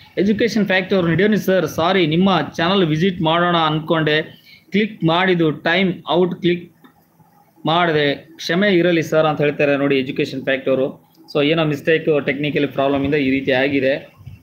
education fact ಅವ್ರು ನಡೆಯೋನಿ sir sorry ನಿಮ್ಮ channel visit ಮಾಡೋಣ ಅಂದ್ಕೊಂಡೆ ಕ್ಲಿಕ್ ಮಾಡಿದ್ದು ಟೈಮ್ ಔಟ್ ಕ್ಲಿಕ್ ಮಾಡಿದೆ ಕ್ಷಮೆ ಇರಲಿ ಸರ್ ಅಂತ ಹೇಳ್ತಾರೆ ನೋಡಿ ಎಜುಕೇಷನ್ ಫ್ಯಾಕ್ಟ್ ಅವರು ಸೊ ಏನೋ ಮಿಸ್ಟೇಕ್ ಟೆಕ್ನಿಕಲ್ ಪ್ರಾಬ್ಲಮಿಂದ ಈ ರೀತಿ ಆಗಿದೆ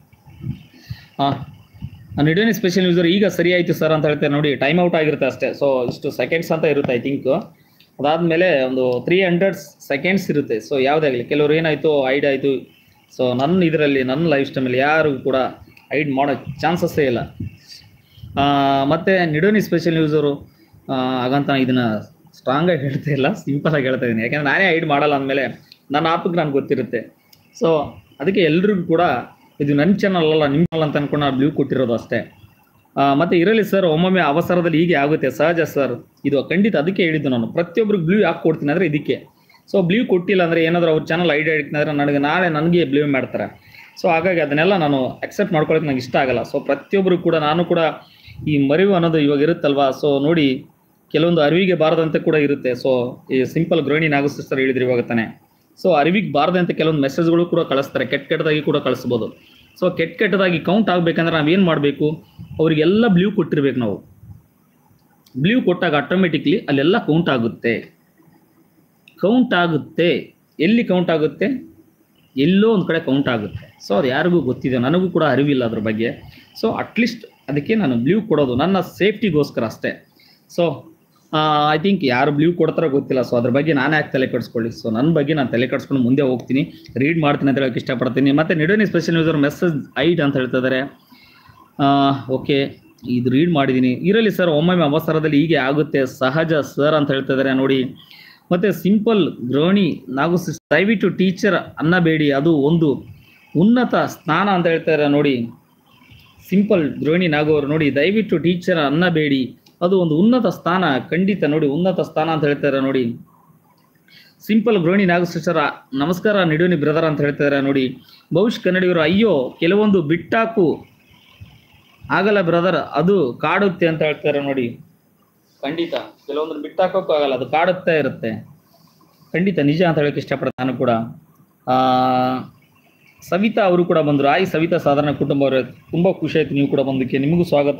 ಹಾಂ ನಿಡೋನಿ ಸ್ಪೆಷಲ್ ಯೂಸರ್ ಈಗ ಸರಿ ಆಯಿತು ಸರ್ ಅಂತ ಹೇಳ್ತಾರೆ ನೋಡಿ ಟೈಮ್ ಔಟ್ ಆಗಿರುತ್ತೆ ಅಷ್ಟೇ ಸೊ ಇಷ್ಟು ಸೆಕೆಂಡ್ಸ್ ಅಂತ ಇರುತ್ತೆ ಐ ಥಿಂಕ್ ಅದಾದಮೇಲೆ ಒಂದು ತ್ರೀ ಹಂಡ್ರೆಡ್ ಸೆಕೆಂಡ್ಸ್ ಇರುತ್ತೆ ಸೊ ಯಾವುದಾಗಲಿ ಕೆಲವರು ಏನಾಯಿತು ಐಡ್ ಆಯಿತು ಸೊ ನನ್ನ ಇದರಲ್ಲಿ ನನ್ನ ಲೈಫ್ ಸ್ಟೈಮಲ್ಲಿ ಯಾರು ಕೂಡ ಐಡ್ ಮಾಡೋ ಚಾನ್ಸಸ್ಸೇ ಇಲ್ಲ ಆ, ಮತ್ತೆ ನಿಡೋನಿ ಸ್ಪೆಷಲ್ ಯೂಸರು ಹಾಗಂತ ಇದನ್ನ ಸ್ಟ್ರಾಂಗಾಗಿ ಹೇಳ್ತಾ ಇಲ್ಲ ಸಿಂಪಲಾಗಿ ಹೇಳ್ತಾ ಇದ್ದೀನಿ ಯಾಕೆಂದ್ರೆ ನಾನೇ ಐಡ್ ಮಾಡಲ್ಲ ಅಂದಮೇಲೆ ನನ್ನ ಆಪಿಗೆ ನನಗೆ ಗೊತ್ತಿರುತ್ತೆ ಸೊ ಅದಕ್ಕೆ ಎಲ್ರಿಗೂ ಕೂಡ ಇದು ನನ್ನ ಚಾನಲ್ ಅಲ್ಲ ನಿಮ್ಮ ಚಾನಲ್ ಅಂತ ಅನ್ಕೊಂಡು ನಾನು ಬ್ಲೂ ಕೊಟ್ಟಿರೋದು ಅಷ್ಟೇ ಆ, ಮತ್ತೆ ಇರಲಿ ಸರ್ ಒಮ್ಮೊಮ್ಮೆ ಅವಸರದಲ್ಲಿ ಹೀಗೆ ಆಗುತ್ತೆ ಸಹಜ ಸರ್ ಇದು ಖಂಡಿತ ಅದಕ್ಕೆ ಹೇಳಿದ್ದು ನಾನು ಪ್ರತಿಯೊಬ್ಬರಿಗೆ ಬ್ಲೂ ಯಾಕೆ ಕೊಡ್ತೀನಿ ಅಂದರೆ ಇದಕ್ಕೆ ಸೊ ಬ್ಲೂ ಕೊಟ್ಟಿಲ್ಲ ಅಂದರೆ ಏನಾದರೂ ಅವ್ರ ಚಾನಲ್ ಐಡಿಯಾ ಇಡ್ತಿದ್ರೆ ನನಗೆ ನಾಳೆ ನನಗೆ ಬ್ಲೂ ಮಾಡ್ತಾರೆ ಸೊ ಹಾಗಾಗಿ ಅದನ್ನೆಲ್ಲ ನಾನು ಅಕ್ಸೆಪ್ಟ್ ಮಾಡ್ಕೊಳ್ಳೋಕೆ ನಂಗೆ ಇಷ್ಟ ಆಗಲ್ಲ ಸೊ ಪ್ರತಿಯೊಬ್ಬರು ಕೂಡ ನಾನು ಕೂಡ ಈ ಮರಿವು ಅನ್ನೋದು ಇವಾಗ ಇರುತ್ತಲ್ವಾ ಸೊ ನೋಡಿ ಕೆಲವೊಂದು ಅರಿವಿಗೆ ಬಾರದಂತೆ ಕೂಡ ಇರುತ್ತೆ ಸೊ ಈ ಸಿಂಪಲ್ ಗೃಹಿಣಿ ನಾಗು ಸಿಸ್ಟರ್ ಹೇಳಿದ್ರು ಇವಾಗ ತಾನೆ ಸೊ ಅರಿವಿಗೆ ಬಾರದಂತೆ ಕೆಲವೊಂದು ಮೆಸೇಜ್ಗಳು ಕೂಡ ಕಳಿಸ್ತಾರೆ ಕೆಟ್ಟ ಕೆಟ್ಟದಾಗಿ ಕೂಡ ಕಳಿಸ್ಬೋದು ಸೊ ಕೆಟ್ಟ ಕೆಟ್ಟದಾಗಿ ಕೌಂಟ್ ಆಗಬೇಕಂದ್ರೆ ನಾವೇನು ಮಾಡಬೇಕು ಅವರಿಗೆಲ್ಲ ಬ್ಲೂ ಕೊಟ್ಟಿರ್ಬೇಕು ನಾವು ಬ್ಲೂ ಕೊಟ್ಟಾಗ ಆಟೋಮೆಟಿಕ್ಲಿ ಅಲ್ಲೆಲ್ಲ ಕೌಂಟ್ ಆಗುತ್ತೆ ಕೌಂಟ್ ಆಗುತ್ತೆ ಎಲ್ಲಿ ಕೌಂಟ್ ಆಗುತ್ತೆ ಎಲ್ಲೋ ಒಂದು ಕಡೆ ಕೌಂಟ್ ಆಗುತ್ತೆ ಸೊ ಅದು ಯಾರಿಗೂ ಗೊತ್ತಿದೆ ನನಗೂ ಕೂಡ ಅರಿವಿಲ್ಲ ಅದ್ರ ಬಗ್ಗೆ ಸೊ ಅಟ್ಲೀಸ್ಟ್ ಅದಕ್ಕೆ ನಾನು ಬ್ಲೂ ಕೊಡೋದು ನನ್ನ ಸೇಫ್ಟಿಗೋಸ್ಕರ ಅಷ್ಟೇ ಸೊ ಐ ಥಿಂಕ್ ಯಾರು ಬ್ಲೂ ಕೊಡ್ತಾರೋ ಗೊತ್ತಿಲ್ಲ ಸೊ ಅದ್ರ ಬಗ್ಗೆ ನಾನೇ ಯಾಕೆ ತಲೆ ಕೆಡಿಸ್ಕೊಳ್ಳಿ ಸೊ ನನ್ನ ಬಗ್ಗೆ ನಾನು ತಲೆ ಕೆಡಿಸ್ಕೊಂಡು ಮುಂದೆ ಹೋಗ್ತೀನಿ ರೀಡ್ ಮಾಡ್ತೀನಿ ಅಂತ ಹೇಳೋಕೆ ಇಷ್ಟಪಡ್ತೀನಿ ಮತ್ತು ನಿಡೋನಿ ಸ್ಪೆಷಲ್ ಯೂಸರ್ ಮೆಸೇಜ್ ಐಡ್ ಅಂತ ಹೇಳ್ತಾ ಇದ್ದಾರೆ ಓಕೆ ಇದು ರೀಡ್ ಮಾಡಿದ್ದೀನಿ ಇರಲಿ ಸರ್ ಒಮ್ಮೊಮ್ಮೆ ಅವಸರದಲ್ಲಿ ಹೀಗೆ ಆಗುತ್ತೆ ಸಹಜ ಸರ್ ಅಂತ ಹೇಳ್ತಾ ಇದ್ದಾರೆ ನೋಡಿ ಮತ್ತು ಸಿಂಪಲ್ ಗೃಹಿಣಿ ನಾವು ಸಿಸ್- ದಯವಿಟ್ಟು ಟೀಚರ್ ಅನ್ನಬೇಡಿ ಅದು ಒಂದು ಉನ್ನತ ಸ್ಥಾನ ಅಂತ ಹೇಳ್ತಾರೆ ನೋಡಿ ಸಿಂಪಲ್ ಗೃಹಿಣಿ ನಾಗೋರು ನೋಡಿ ದಯವಿಟ್ಟು ಟೀಚರ್ ಅನ್ನಬೇಡಿ ಅದು ಒಂದು ಉನ್ನತ ಸ್ಥಾನ ಖಂಡಿತ ನೋಡಿ ಉನ್ನತ ಸ್ಥಾನ ಅಂತ ಹೇಳ್ತಾರೆ ನೋಡಿ ಸಿಂಪಲ್ ಗೃಹಿಣಿ ನಾಗು ಸಿಸ್ಟರ್ ನಮಸ್ಕಾರ ನಿಡೋನಿ ಬ್ರದರ್ ಅಂತ ಹೇಳ್ತಾರೆ ನೋಡಿ ಬಹುಶ್ ಕನ್ನಡಿಗರು ಅಯ್ಯೋ ಕೆಲವೊಂದು ಬಿಟ್ಟಾಕು ಆಗಲ್ಲ ಬ್ರದರ್ ಅದು ಕಾಡುತ್ತೆ ಅಂತ ಹೇಳ್ತಾರೆ ನೋಡಿ ಖಂಡಿತ ಕೆಲವೊಂದನ್ನು ಬಿಟ್ಟಾಕೋಕ್ಕೂ ಆಗಲ್ಲ ಅದು ಕಾಡುತ್ತಾ ಇರುತ್ತೆ ಖಂಡಿತ ನಿಜ ಅಂತ ಹೇಳಕ್ಕೆ ಇಷ್ಟಪಡ್ತೀನಿ ನಾನು ಕೂಡ ಆ, ಸವಿತಾ ಅವರು ಕೂಡ ಬಂದರು ಆಯ್ ಸವಿತಾ ಸಾಧಾರಣ ಕುಟುಂಬ ಅವರೇ ತುಂಬ ಖುಷಿ ಆಯ್ತು ನೀವು ಕೂಡ ಬಂದಕ್ಕೆ ನಿಮಗೂ ಸ್ವಾಗತ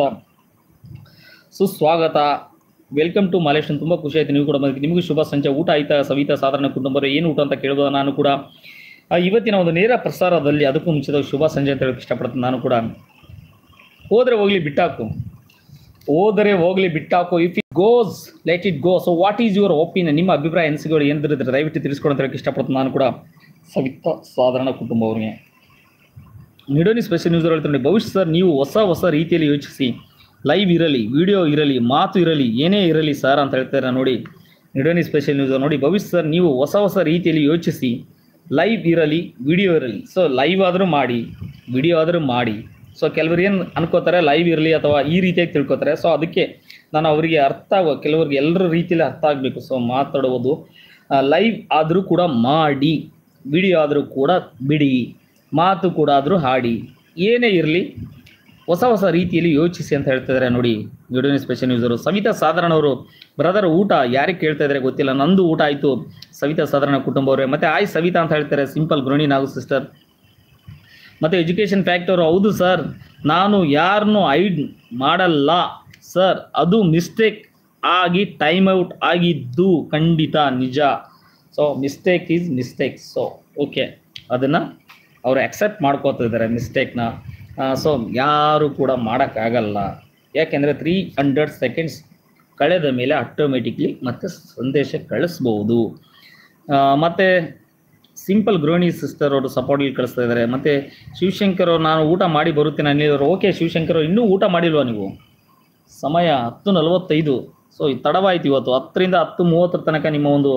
ಸುಸ್ವಾಗತ ವೆಲ್ಕಮ್ ಟು ಮಾಲೇಶನ್ ತುಂಬ ಖುಷಿ ಆಯ್ತು ನೀವು ಕೂಡ ಬಂದಕ್ಕೆ ನಿಮಗೂ ಶುಭ ಸಂಜೆ ಊಟ ಆಯ್ತಾ ಸವಿತಾ ಸಾಧಾರಣ ಕುಟುಂಬರು ಏನು ಊಟ ಅಂತ ಕೇಳ್ಬೋದು ನಾನು ಕೂಡ ಆ, ಇವತ್ತಿನ ಒಂದು ನೇರ ಪ್ರಸಾರದಲ್ಲಿ ಅದಕ್ಕೂ ಮುಂಚಿತವಾಗಿ ಶುಭ ಸಂಜೆ ಅಂತ ಹೇಳಕ್ಕೆ ಇಷ್ಟಪಡ್ತೀನಿ ನಾನು ಕೂಡ ಹೋದ್ರೆ ಹೋಗ್ಲಿ ಬಿಟ್ಟಾಕು ಹೋದರೆ ಹೋಗ್ಲಿ ಬಿಟ್ಟಾಕು if it goes let it go so what is your opinion ನಿಮ್ಮ ಅಭಿಪ್ರಾಯ ಅನಿಸಿಕೆಗಳು ಏನಿದ್ರೆ ದಯವಿಟ್ಟು ತಿಳಿಸ್ಕೊಡು ಅಂತ ಹೇಳಕ್ಕೆ ಇಷ್ಟಪಡ್ತೀನಿ ನಾನು ಕೂಡ ಸವಿತಾ ಸಾಧಾರಣ ಕುಟುಂಬ ಅವ್ರಿಗೆ ನಿಡೋನಿ ಸ್ಪೆಷಲ್ ನ್ಯೂಸ್ ಹೇಳ್ತಾರೆ ಭವಿಷ್ಯ ಸರ್ ನೀವು ಹೊಸ ಹೊಸ ರೀತಿಯಲ್ಲಿ ಯೋಚಿಸಿ ಲೈವ್ ಇರಲಿ ವಿಡಿಯೋ ಇರಲಿ ಮಾತು ಇರಲಿ ಏನೇ ಇರಲಿ ಸರ್ ಅಂತ ಹೇಳ್ತಾರೆ ನೋಡಿ ನಿಡೋನಿ ಸ್ಪೆಷಲ್ ನ್ಯೂಸ್ ನೋಡಿ ಭವಿಷ್ಯ ಸರ್ ನೀವು ಹೊಸ ಹೊಸ ರೀತಿಯಲ್ಲಿ ಯೋಚಿಸಿ ಲೈವ್ ಇರಲಿ ವಿಡಿಯೋ ಇರಲಿ ಸೊ ಲೈವ್ ಆದರೂ ಮಾಡಿ ವಿಡಿಯೋ ಆದರೂ ಮಾಡಿ ಸೊ ಕೆಲವರು ಏನು ಅನ್ಕೋತಾರೆ ಲೈವ್ ಇರಲಿ ಅಥವಾ ಈ ರೀತಿಯಾಗಿ ತಿಳ್ಕೊತಾರೆ ಸೊ ಅದಕ್ಕೆ ನಾನು ಅವರಿಗೆ ಅರ್ಥ ಆಗೋ ಕೆಲವರಿಗೆ ಎಲ್ಲರ ರೀತಿಯಲ್ಲಿ ಅರ್ಥ ಆಗಬೇಕು ಸೊ ಮಾತಾಡುವುದು ಲೈವ್ ಆದರೂ ಕೂಡ ಮಾಡಿ ವಿಡಿಯೋ ಆದರೂ ಕೂಡ ಬಿಡಿ ಮಾತು ಕೂಡ ಆದರೂ ಹಾಡಿ ಏನೇ ಇರಲಿ ಹೊಸ ಹೊಸ ರೀತಿಯಲ್ಲಿ ಯೋಚಿಸಿ ಅಂತ ಹೇಳ್ತಿದ್ದಾರೆ ನೋಡಿ ವಿಡಿಯೋನಿ ಸ್ಪೆಷಲ್ ನ್ಯೂಸರು ಸವಿತಾ ಸಾಧಾರಣ ಅವರು ಬ್ರದರ್ ಊಟ ಯಾರಿಗೆ ಕೇಳ್ತಾ ಇದ್ದಾರೆ ಗೊತ್ತಿಲ್ಲ ನಂದು ಊಟ ಆಯಿತು ಸವಿತಾ ಸಾಧಾರಣ ಕುಟುಂಬ ಅವರೇ ಮತ್ತೆ ಆಯ್ ಸವಿತಾ ಅಂತ ಹೇಳ್ತಾರೆ ಸಿಂಪಲ್ ಗೃಹಿಣಿ ನಾಗು ಸಿಸ್ಟರ್ ಮತ್ತು ಎಜುಕೇಷನ್ ಫ್ಯಾಕ್ಟರ್ ಹೌದು ಸರ್ ನಾನು ಯಾರನ್ನೂ ಐಡ್ ಮಾಡಲ್ಲ ಸರ್ ಅದು ಮಿಸ್ಟೇಕ್ ಆಗಿ ಟೈಮ್ ಔಟ್ ಆಗಿದ್ದು ಖಂಡಿತ ನಿಜ so mistake is mistake so okay ಅದನ್ನು ಅವರು ಅಕ್ಸೆಪ್ಟ್ ಮಾಡ್ಕೋತಾ ಇದ್ದಾರೆ ಮಿಸ್ಟೇಕ್ನ ಸೊ ಯಾರು ಕೂಡ ಮಾಡೋಕ್ಕಾಗಲ್ಲ ಯಾಕೆಂದರೆ ತ್ರೀ ಹಂಡ್ರೆಡ್ ಸೆಕೆಂಡ್ಸ್ ಕಳೆದ ಮೇಲೆ ಆಟೋಮೆಟಿಕ್ಲಿ ಮತ್ತೆ ಸಂದೇಶ ಕಳಿಸ್ಬೋದು ಮತ್ತು ಸಿಂಪಲ್ ಗೃಹಿಣಿ ಸಿಸ್ಟರ್ ಅವರು ಸಪೋರ್ಟ್ಗೆ ಕಳಿಸ್ತಾ ಇದ್ದಾರೆ ಮತ್ತು ಶಿವಶಂಕರ್ ಅವ್ರು ನಾನು ಊಟ ಮಾಡಿ ಬರುತ್ತೇನೆ ಅನ್ನಿದ್ರು ಓಕೆ ಶಿವಶಂಕರ್ ಅವ್ರು ಇನ್ನೂ ಊಟ ಮಾಡಿಲ್ವಾ ನೀವು ಸಮಯ ಹತ್ತು ನಲವತ್ತೈದು ಸೊ ತಡವಾಯ್ತು ಇವತ್ತು ಹತ್ತರಿಂದ ಹತ್ತು ಮೂವತ್ತರ ತನಕ ನಿಮ್ಮ ಒಂದು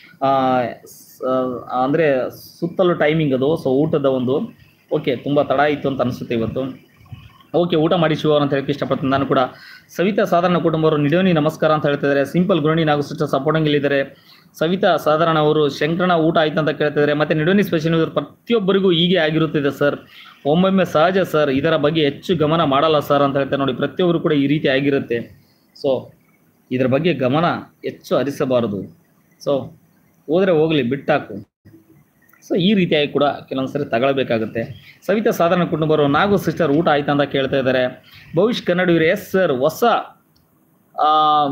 ಅಂದರೆ ಸುತ್ತಲೂ ಟೈಮಿಂಗ್ ಅದು ಸೊ ಊಟದ ಒಂದು ಓಕೆ ತುಂಬ ತಡ ಆಯಿತು ಅಂತ ಅನಿಸುತ್ತೆ ಇವತ್ತು ಓಕೆ ಊಟ ಮಾಡಿ ಶಿವ ಅಂತ ಹೇಳಕ್ಕೆ ಇಷ್ಟಪಡ್ತೀನಿ ನಾನು ಕೂಡ ಸವಿತಾ ಸಾಧಾರಣ ಕುಟುಂಬವರು ನಿಡೋನಿ ನಮಸ್ಕಾರ ಅಂತ ಹೇಳ್ತಿದ್ದಾರೆ ಸಿಂಪಲ್ ಗೃಹಿಣಿ ನಾವು ಸಿಸ್ಟರ್ ಸಪೋರ್ಟಿಂಗ್ ಇಲ್ಲಿದ್ದಾರೆ ಸವಿತಾ ಸಾಧಾರಣ ಅವರು ಶಂಕರಣ ಊಟ ಆಯ್ತು ಅಂತ ಕೇಳ್ತಿದ್ದಾರೆ ಮತ್ತೆ ನಿಡೋನಿ ಸ್ಪೆಷಲ್ ಪ್ರತಿಯೊಬ್ಬರಿಗೂ ಹೀಗೆ ಆಗಿರುತ್ತಿದೆ ಸರ್ ಒಮ್ಮೊಮ್ಮೆ ಸಹಜ ಸರ್ ಇದರ ಬಗ್ಗೆ ಹೆಚ್ಚು ಗಮನ ಮಾಡಲ್ಲ ಸರ್ ಅಂತ ಹೇಳ್ತಾರೆ ನೋಡಿ ಪ್ರತಿಯೊಬ್ಬರು ಕೂಡ ಈ ರೀತಿ ಆಗಿರುತ್ತೆ ಸೊ ಇದರ ಬಗ್ಗೆ ಗಮನ ಹೆಚ್ಚು ಹರಿಸಬಾರದು ಸೊ ಹೋದರೆ ಹೋಗಲಿ ಬಿಟ್ಟಾಕು ಸೊ ಈ ರೀತಿಯಾಗಿ ಕೂಡ ಕೆಲವೊಂದು ಸರಿ ತಗೊಳ್ಬೇಕಾಗುತ್ತೆ ಸವಿತಾ ಸಾಧಾರಣ ಕುಟುಂಬರು ನಾಗು ಸಿಸ್ಟರ್ ಊಟ ಆಯ್ತಾ ಅಂತ ಕೇಳ್ತಾ ಇದ್ದಾರೆ ಭವಿಷ್ ಕನ್ನಡ ಎಸ್ ಸರ್ ಹೊಸ ಆ,